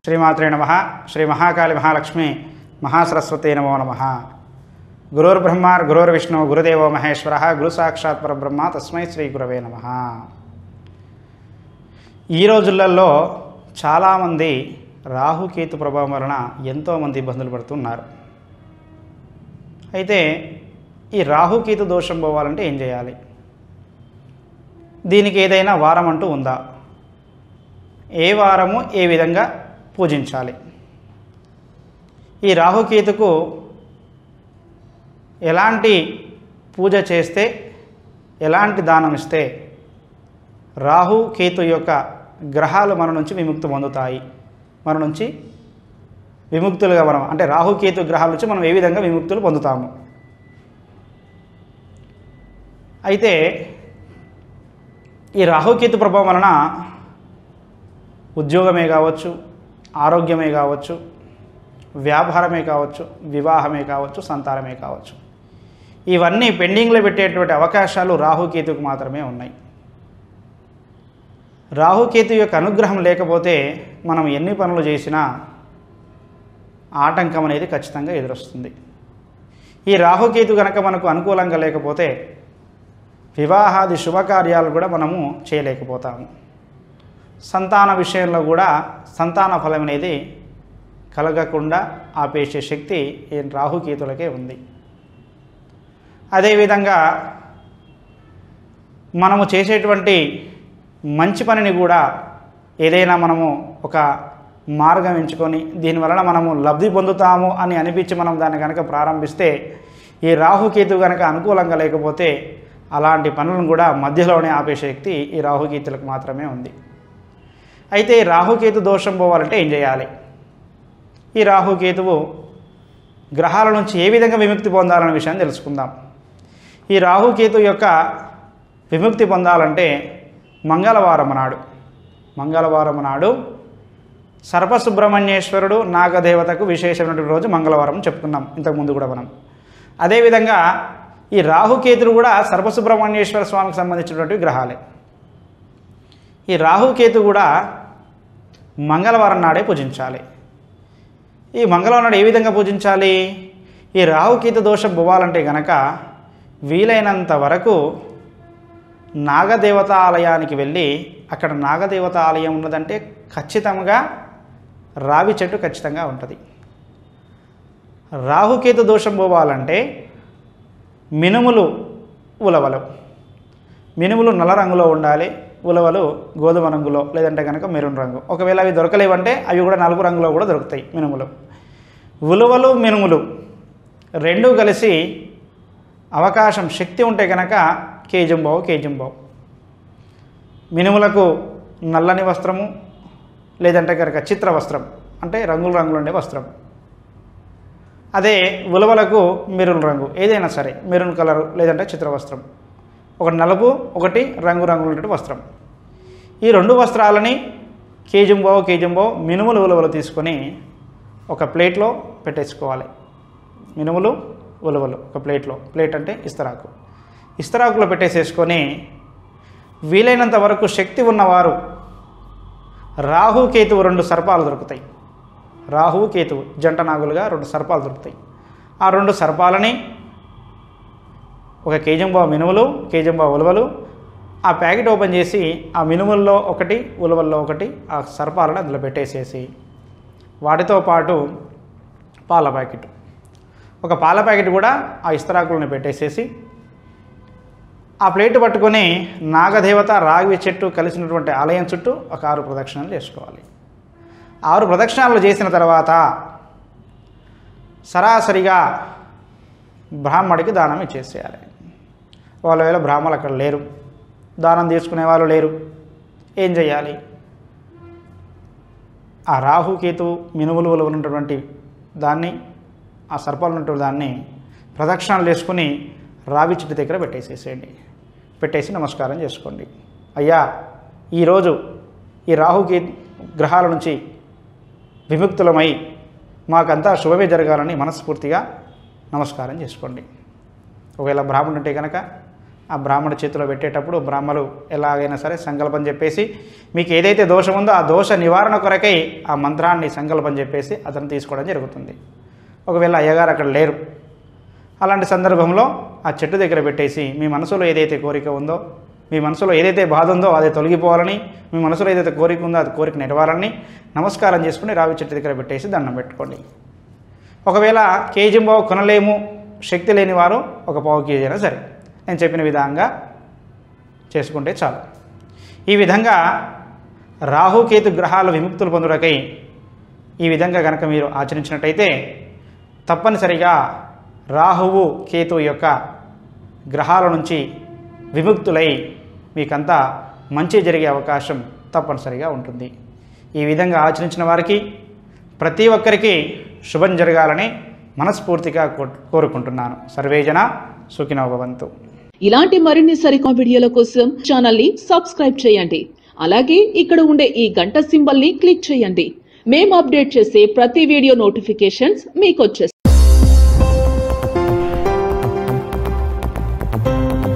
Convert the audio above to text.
శ్రీమాత్రే నమ శ్రీ మహాకాళి మహాలక్ష్మి మహాసరస్వతి నమో నమ గురుర్బ్రహ్మ గురుర్విష్ణు గురుదేవో మహేశ్వర గురు సాక్షాత్ పరబ్రహ్మ తస్మై శ్రీ గురవే నమ ఈ రోజులలో చాలామంది రాహుకేతు ప్రభావం వలన ఎంతోమంది ఇబ్బందులు పడుతున్నారు అయితే ఈ రాహుకేతు దోషం పోవాలంటే ఏం చేయాలి దీనికి ఏదైనా వారం అంటూ ఉందా ఏ వారము ఏ విధంగా పూజించాలి ఈ రాహుకేతుకు ఎలాంటి పూజ చేస్తే ఎలాంటి దానం ఇస్తే రాహు కేతు యొక్క గ్రహాలు మన నుంచి విముక్తి పొందుతాయి మన నుంచి విముక్తులుగా మనం అంటే రాహుకేతు గ్రహాల నుంచి మనం ఏ విధంగా విముక్తులు పొందుతాము అయితే ఈ రాహుకేతు ప్రభావం వలన ఉద్యోగమే కావచ్చు ఆరోగ్యమే కావచ్చు వ్యాపారమే కావచ్చు వివాహమే కావచ్చు సంతానమే కావచ్చు ఇవన్నీ పెండింగ్లో పెట్టేటువంటి అవకాశాలు రాహుకేతుకు మాత్రమే ఉన్నాయి రాహుకేతు యొక్క అనుగ్రహం లేకపోతే మనం ఎన్ని పనులు చేసినా ఆటంకం అనేది ఖచ్చితంగా ఎదురొస్తుంది ఈ రాహుకేతు కనుక మనకు అనుకూలంగా లేకపోతే వివాహాది శుభకార్యాలు కూడా మనము చేయలేకపోతాము సంతాన విషయంలో కూడా సంతాన ఫలం అనేది కలగకుండా ఆపేసే శక్తి ఈ రాహుకేతులకే ఉంది అదేవిధంగా మనము చేసేటువంటి మంచి పనిని కూడా ఏదైనా మనము ఒక మార్గం ఎంచుకొని దీనివలన మనము లబ్ధి పొందుతాము అని అనిపించి మనం దాన్ని కనుక ప్రారంభిస్తే ఈ రాహుకేతు కనుక అనుకూలంగా లేకపోతే అలాంటి పనులను కూడా మధ్యలోనే ఆపే శక్తి ఈ రాహుకేతులకు మాత్రమే ఉంది అయితే ఈ రాహుకేతు దోషం పోవాలంటే ఏం చేయాలి ఈ రాహుకేతువు గ్రహాల నుంచి ఏ విధంగా విముక్తి పొందాలనే విషయాన్ని తెలుసుకుందాం ఈ రాహుకేతు యొక్క విముక్తి పొందాలంటే మంగళవారం నాడు మంగళవారం నాడు సర్పసుబ్రహ్మణ్యేశ్వరుడు నాగదేవతకు విశేషమైనటువంటి రోజు మంగళవారం చెప్పుకున్నాం ఇంతకుముందు కూడా మనం అదేవిధంగా ఈ రాహుకేతులు కూడా సర్పసుబ్రహ్మణ్యేశ్వర స్వామికి సంబంధించినటువంటి గ్రహాలే ఈ రాహుకేతు కూడా మంగళవారం నాడే పూజించాలి ఈ మంగళవారం నాడు ఏ విధంగా పూజించాలి ఈ రాహుకేతు దోషం పోవాలంటే గనక వీలైనంత వరకు నాగదేవత ఆలయానికి వెళ్ళి అక్కడ నాగదేవత ఆలయం ఉన్నదంటే ఖచ్చితంగా రావి చెట్టు ఖచ్చితంగా ఉంటుంది రాహుకేతు దోషం పోవాలంటే మినుములు ఉలవలు మినుములు నల్ల రంగులో ఉండాలి ఉలవలు గోధుమ రంగులో లేదంటే కనుక మెరూన్ రంగు ఒకవేళ అవి దొరకలేవంటే అవి కూడా నలుపు రంగులో కూడా దొరుకుతాయి మినుములు ఉలువలు మినుములు రెండూ కలిసి అవకాశం శక్తి ఉంటే కనుక కేజంబావు కేజంబావు మినుములకు నల్లని వస్త్రము లేదంటే కనుక చిత్ర వస్త్రం అంటే రంగులు రంగులు ఉండే వస్త్రం అదే ఉలవలకు మెరూన్ రంగు ఏదైనా సరే మెరూన్ కలర్ లేదంటే చిత్ర వస్త్రం ఒకటి నలుపు ఒకటి రంగు రంగులు ఉన్నటువంటి వస్త్రం ఈ రెండు వస్త్రాలని కేజంబో కేజంబో మినుములు ఉలవలు తీసుకొని ఒక ప్లేట్లో పెట్టేసుకోవాలి మినుములు ఉలవలు ఒక ప్లేట్లో ప్లేట్ అంటే ఇస్తరాకు ఇస్తరాకులో పెట్టేసేసుకొని వీలైనంత వరకు శక్తి ఉన్నవారు రాహు కేతువు రెండు సర్పాలు దొరుకుతాయి రాహువు కేతువు జంట నాగులుగా రెండు సర్పాలు దొరుకుతాయి ఆ రెండు సర్పాలని ఒక కేజంబా మినుములు కేజంబా ఉలవలు ఆ ప్యాకెట్ ఓపెన్ చేసి ఆ మినుముల్లో ఒకటి ఉలవల్లో ఒకటి ఆ సర్పాలను అందులో పెట్టేసేసి వాటితో పాటు పాల ప్యాకెట్ ఒక పాల ప్యాకెట్ కూడా ఆ ఇస్తరాకులను పెట్టేసేసి ఆ ప్లేట్ పట్టుకొని నాగదేవత రాగి చెట్టు కలిసినటువంటి ఆలయం చుట్టూ ఒక ఆరు ప్రదక్షిణలు చేసుకోవాలి ఆరు ప్రదక్షిణాలు చేసిన తర్వాత సరాసరిగా బ్రాహ్మడికి దానం ఇచ్చేసేయాలి వాళ్ళ వేళ బ్రాహ్మణులు అక్కడ లేరు దానం తీసుకునే వాళ్ళు లేరు ఏం చేయాలి ఆ రాహుకేతు మినుములు ఉన్నటువంటి దాన్ని ఆ సర్పాలు ఉన్నటువంటి దాన్ని ప్రదక్షిణాలు చేసుకుని రావి చెట్టు దగ్గర పెట్టేసేసేయండి పెట్టేసి నమస్కారం చేసుకోండి అయ్యా ఈరోజు ఈ రాహుకి గ్రహాల నుంచి విముక్తులమై మాకంతా శుభమే జరగాలని మనస్ఫూర్తిగా నమస్కారం చేసుకోండి ఒకవేళ బ్రాహ్మణుడు ఉంటే కనుక ఆ బ్రాహ్మణ చేతిలో పెట్టేటప్పుడు బ్రాహ్మలు ఎలాగైనా సరే సంకల్పం చెప్పేసి మీకు ఏదైతే దోషం ఉందో ఆ దోష నివారణ కొరకై ఆ మంత్రాన్ని సంకల్పం చెప్పేసి అతను తీసుకోవడం జరుగుతుంది ఒకవేళ అయ్యగారు అక్కడ లేరు అలాంటి సందర్భంలో ఆ చెట్టు దగ్గర పెట్టేసి మీ మనసులో ఏదైతే కోరిక ఉందో మీ మనసులో ఏదైతే బాధ ఉందో అది తొలగిపోవాలని మీ మనసులో ఏదైతే కోరిక ఉందో అది కోరిక నెరవాలని నమస్కారం చేసుకుని రావి చెట్టు దగ్గర పెట్టేసి దండం పెట్టుకోండి ఒకవేళ కేజీ పావు కొనలేము శక్తి లేని వారు ఒక పావు కేజీ అయినా సరే నేను చెప్పిన విధంగా చేసుకుంటే చాలు ఈ విధంగా రాహుకేతు గ్రహాలు విముక్తులు పొందుటకై ఈ విధంగా కనుక మీరు ఆచరించినట్టయితే తప్పనిసరిగా రాహువు కేతు యొక్క గ్రహాల నుంచి విముక్తులై మీకంతా మంచి జరిగే అవకాశం తప్పనిసరిగా ఉంటుంది ఈ విధంగా ఆచరించిన వారికి ప్రతి ఒక్కరికి శుభం జరగాలని మనస్ఫూర్తిగా కో- కోరుకుంటున్నాను సర్వేజన సుఖినో భవంతు ఇలాంటి మరిన్ని సరికొత్త వీడియోల కోసం ఛానల్ ని సబ్స్క్రైబ్ చేయండి అలాగే ఇక్కడ ఉండే ఈ గంట సింబల్ ని క్లిక్ చేయండి మేము అప్డేట్ చేసే ప్రతి వీడియో నోటిఫికేషన్స్ మీకు వచ్చేస్తాయి